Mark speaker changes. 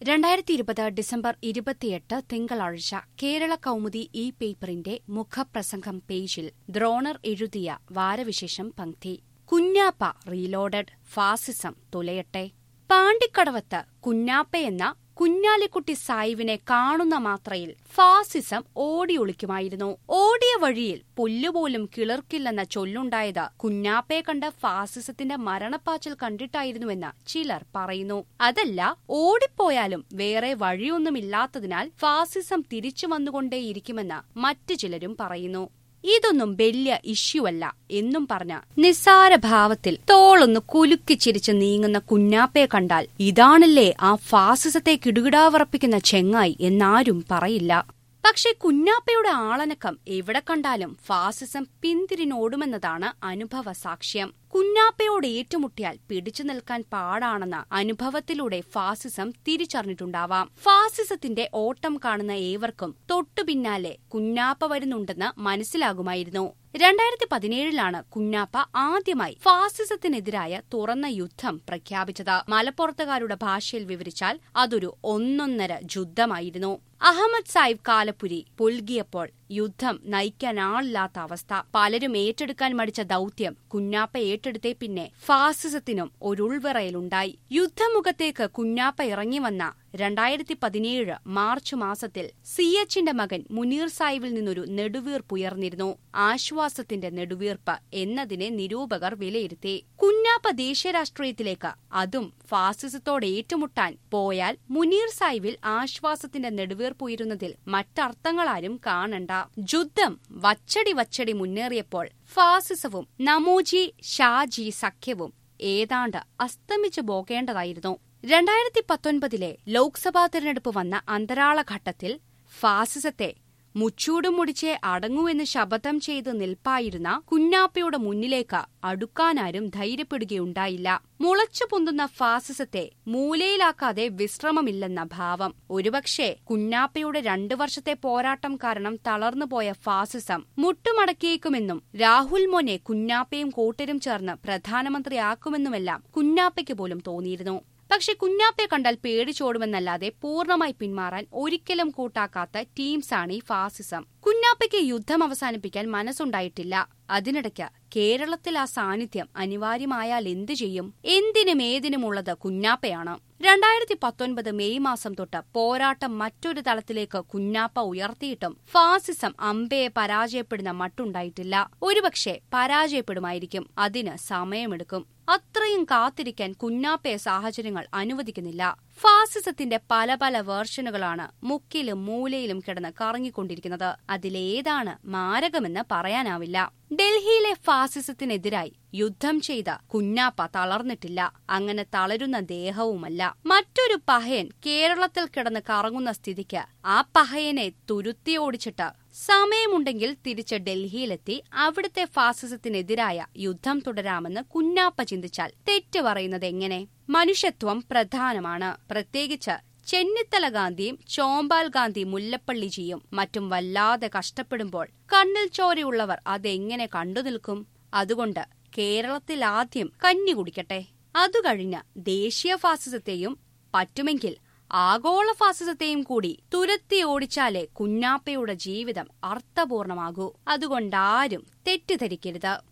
Speaker 1: രണ്ടായിരത്തി ഇരുപത് ഡിസംബർ ഇരുപത്തിയെട്ട് തിങ്കളാഴ്ച കേരള കൗമുദി ഈ പേപ്പറിന്റെ മുഖപ്രസംഗം പേജിൽ ദ്രോണർ എഴുതിയ വാരവിശേഷം പങ്ക്തി കുഞ്ഞാപ്പ റീലോഡഡ് ഫാസിസം തുലയട്ടെ പാണ്ടിക്കടവത്ത് കുഞ്ഞാപ്പയെന്ന കുഞ്ഞാലിക്കുട്ടി സായിവിനെ കാണുന്ന മാത്രയിൽ ഫാസിസം ഓടിയൊളിക്കുമായിരുന്നു ഓടിയ വഴിയിൽ പുല്ലുപോലും കിളിർക്കില്ലെന്ന ചൊല്ലുണ്ടായത് കുഞ്ഞാപ്പയെ കണ്ട ഫാസിസത്തിന്റെ മരണപ്പാച്ചിൽ കണ്ടിട്ടായിരുന്നുവെന്ന് ചിലർ പറയുന്നു അതല്ല ഓടിപ്പോയാലും വേറെ വഴിയൊന്നുമില്ലാത്തതിനാൽ ഫാസിസം തിരിച്ചു വന്നുകൊണ്ടേയിരിക്കുമെന്ന് മറ്റു ചിലരും പറയുന്നു ഇതൊന്നും വലിയ ഇഷ്യൂ അല്ല എന്നും പറഞ്ഞ നിസ്സാര ഭാവത്തിൽ തോളൊന്ന് കുലുക്കി ചിരിച്ച് നീങ്ങുന്ന കുഞ്ഞാപ്പയെ കണ്ടാൽ ഇതാണല്ലേ ആ ഫാസിസത്തെ കിടുകിടാവറപ്പിക്കുന്ന ചെങ്ങായി എന്നാരും പറയില്ല പക്ഷെ കുഞ്ഞാപ്പയുടെ ആളനക്കം എവിടെ കണ്ടാലും ഫാസിസം പിന്തിരിഞ്ഞോടുമെന്നതാണ് അനുഭവ സാക്ഷ്യം കുഞ്ഞാപ്പയോട് ഏറ്റുമുട്ടിയാൽ പിടിച്ചു നിൽക്കാൻ പാടാണെന്ന അനുഭവത്തിലൂടെ ഫാസിസം തിരിച്ചറിഞ്ഞിട്ടുണ്ടാവാം ഫാസിസത്തിന്റെ ഓട്ടം കാണുന്ന ഏവർക്കും തൊട്ടുപിന്നാലെ കുഞ്ഞാപ്പ വരുന്നുണ്ടെന്ന് മനസ്സിലാകുമായിരുന്നു രണ്ടായിരത്തി പതിനേഴിലാണ് കുഞ്ഞാപ്പ ആദ്യമായി ഫാസിസത്തിനെതിരായ തുറന്ന യുദ്ധം പ്രഖ്യാപിച്ചത് മലപ്പുറത്തുകാരുടെ ഭാഷയിൽ വിവരിച്ചാൽ അതൊരു ഒന്നൊന്നര യുദ്ധമായിരുന്നു അഹമ്മദ് സാഹിബ് കാലപ്പുരി പുൽകിയപ്പോൾ യുദ്ധം നയിക്കാനാളില്ലാത്ത അവസ്ഥ പലരും ഏറ്റെടുക്കാൻ മടിച്ച ദൌത്യം കുഞ്ഞാപ്പ ഏറ്റെടുത്തേ പിന്നെ ഫാസിസത്തിനും ഒരുൾവിറയലുണ്ടായി യുദ്ധമുഖത്തേക്ക് കുഞ്ഞാപ്പ ഇറങ്ങി വന്ന രണ്ടായിരത്തി പതിനേഴ് മാർച്ച് മാസത്തിൽ സി എച്ചിന്റെ മകൻ മുനീർ സാഹിബിൽ നിന്നൊരു നെടുവീർപ്പുയർന്നിരുന്നു ആശ്വാസത്തിന്റെ നെടുവീർപ്പ് എന്നതിനെ നിരൂപകർ വിലയിരുത്തി കുഞ്ഞാപ്പ ദേശീയ രാഷ്ട്രീയത്തിലേക്ക് അതും ഫാസിസത്തോട് ഏറ്റുമുട്ടാൻ പോയാൽ മുനീർ സാഹിബിൽ ആശ്വാസത്തിന്റെ നെടുവീർപ്പുയരുന്നതിൽ മറ്റർത്ഥങ്ങളാരും കാണണ്ട യുദ്ധം വച്ചടി വച്ചടി മുന്നേറിയപ്പോൾ ഫാസിസവും നമോജി ഷാജി സഖ്യവും ഏതാണ്ട് അസ്തമിച്ചു പോകേണ്ടതായിരുന്നു രണ്ടായിരത്തി പത്തൊൻപതിലെ ലോക്സഭാ തിരഞ്ഞെടുപ്പ് വന്ന അന്തരാളഘട്ടത്തിൽ ഫാസിസത്തെ മുച്ചൂടും മുടിച്ചേ അടങ്ങുവെന്ന് ശപഥം ചെയ്ത് നിൽപ്പായിരുന്ന കുഞ്ഞാപ്പയുടെ മുന്നിലേക്ക് അടുക്കാനാരും ധൈര്യപ്പെടുകയുണ്ടായില്ല മുളച്ചു പൊന്തുന്ന ഫാസിസത്തെ മൂലയിലാക്കാതെ വിശ്രമമില്ലെന്ന ഭാവം ഒരുപക്ഷെ കുഞ്ഞാപ്പയുടെ രണ്ടു വർഷത്തെ പോരാട്ടം കാരണം തളർന്നുപോയ ഫാസിസം മുട്ടുമടക്കിയേക്കുമെന്നും രാഹുൽ മോനെ കുഞ്ഞാപ്പയും കൂട്ടരും ചേർന്ന് പ്രധാനമന്ത്രിയാക്കുമെന്നുമെല്ലാം കുഞ്ഞാപ്പയ്ക്ക് പോലും തോന്നിയിരുന്നു പക്ഷെ കുഞ്ഞാപ്പയെ കണ്ടാൽ പേടിച്ചോടുമെന്നല്ലാതെ പൂർണ്ണമായി പിന്മാറാൻ ഒരിക്കലും കൂട്ടാക്കാത്ത ടീംസാണ് ഈ ഫാസിസം കുഞ്ഞാപ്പയ്ക്ക് യുദ്ധം അവസാനിപ്പിക്കാൻ മനസ്സുണ്ടായിട്ടില്ല അതിനിടയ്ക്ക് കേരളത്തിൽ ആ സാന്നിധ്യം അനിവാര്യമായാൽ എന്തു ചെയ്യും എന്തിനും ഏതിനുമുള്ളത് കുഞ്ഞാപ്പയാണ് രണ്ടായിരത്തി പത്തൊൻപത് മെയ് മാസം തൊട്ട് പോരാട്ടം മറ്റൊരു തലത്തിലേക്ക് കുഞ്ഞാപ്പ ഉയർത്തിയിട്ടും ഫാസിസം അമ്പയെ പരാജയപ്പെടുന്ന മട്ടുണ്ടായിട്ടില്ല ഒരുപക്ഷെ പരാജയപ്പെടുമായിരിക്കും അതിന് സമയമെടുക്കും അത്രയും കാത്തിരിക്കാൻ കുഞ്ഞാപ്പയെ സാഹചര്യങ്ങൾ അനുവദിക്കുന്നില്ല ഫാസിസത്തിന്റെ പല പല വേർഷനുകളാണ് മുക്കിലും മൂലയിലും കിടന്ന് കറങ്ങിക്കൊണ്ടിരിക്കുന്നത് അതിലേതാണ് മാരകമെന്ന് പറയാനാവില്ല ഡൽഹിയിലെ ഫാസിസത്തിനെതിരായി യുദ്ധം ചെയ്ത കുഞ്ഞാപ്പ തളർന്നിട്ടില്ല അങ്ങനെ തളരുന്ന ദേഹവുമല്ല മറ്റൊരു പഹയൻ കേരളത്തിൽ കിടന്ന് കറങ്ങുന്ന സ്ഥിതിക്ക് ആ പഹയനെ തുരുത്തി ഓടിച്ചിട്ട് സമയമുണ്ടെങ്കിൽ തിരിച്ച് ഡൽഹിയിലെത്തി അവിടുത്തെ ഫാസിസത്തിനെതിരായ യുദ്ധം തുടരാമെന്ന് കുഞ്ഞാപ്പ ചിന്തിച്ചാൽ തെറ്റ് പറയുന്നത് എങ്ങനെ മനുഷ്യത്വം പ്രധാനമാണ് പ്രത്യേകിച്ച് ചെന്നിത്തല ഗാന്ധിയും ചോമ്പാൽ ഗാന്ധി മുല്ലപ്പള്ളിജിയും മറ്റും വല്ലാതെ കഷ്ടപ്പെടുമ്പോൾ കണ്ണിൽ ചോരയുള്ളവർ അതെങ്ങനെ കണ്ടു നിൽക്കും അതുകൊണ്ട് കേരളത്തിൽ ആദ്യം കഞ്ഞി കുടിക്കട്ടെ അതുകഴിഞ്ഞ് ദേശീയ ഫാസിസത്തെയും പറ്റുമെങ്കിൽ ആഗോള ഫാസിസത്തെയും കൂടി തുരത്തി ഓടിച്ചാലേ കുഞ്ഞാപ്പയുടെ ജീവിതം അർത്ഥപൂർണമാകൂ അതുകൊണ്ടാരും തെറ്റിദ്ധരിക്കരുത്